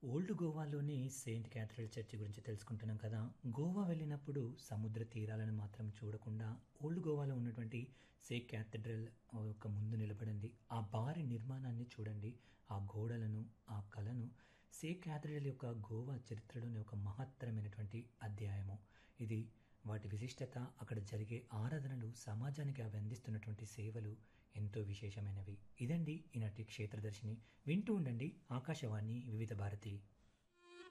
old గోవాలోని saint cathedral church గురించి తెలుసుకుంటున్నాం కదా గోవా వెళ్ళినప్పుడు సముద్ర తీరాలను మాత్రం చూడకుండా ఓల్డ్ గోవాలో ఉన్నటువంటి సెయింట్ క్యాథడ్రల్ యొక్క ముందు నిలబడండి ఆ భారీ నిర్మాణాన్ని చూడండి ఆ గోడలను ఆ కళను సెయింట్ క్యాథడ్రల్ యొక్క గోవా చరిత్రలోని ఒక మహత్తరమైనటువంటి అధ్యాయము ఇది వాటి విశిష్టత అక్కడ జరిగే ఆరాధనలు సమాజానికి అవి అందిస్తున్నటువంటి సేవలు ఎంతో విశేషమైనవి ఇదండి ఈనాటి క్షేత్రదర్శిని వింటూ ఉండండి ఆకాశవాణి వివిధ భారతి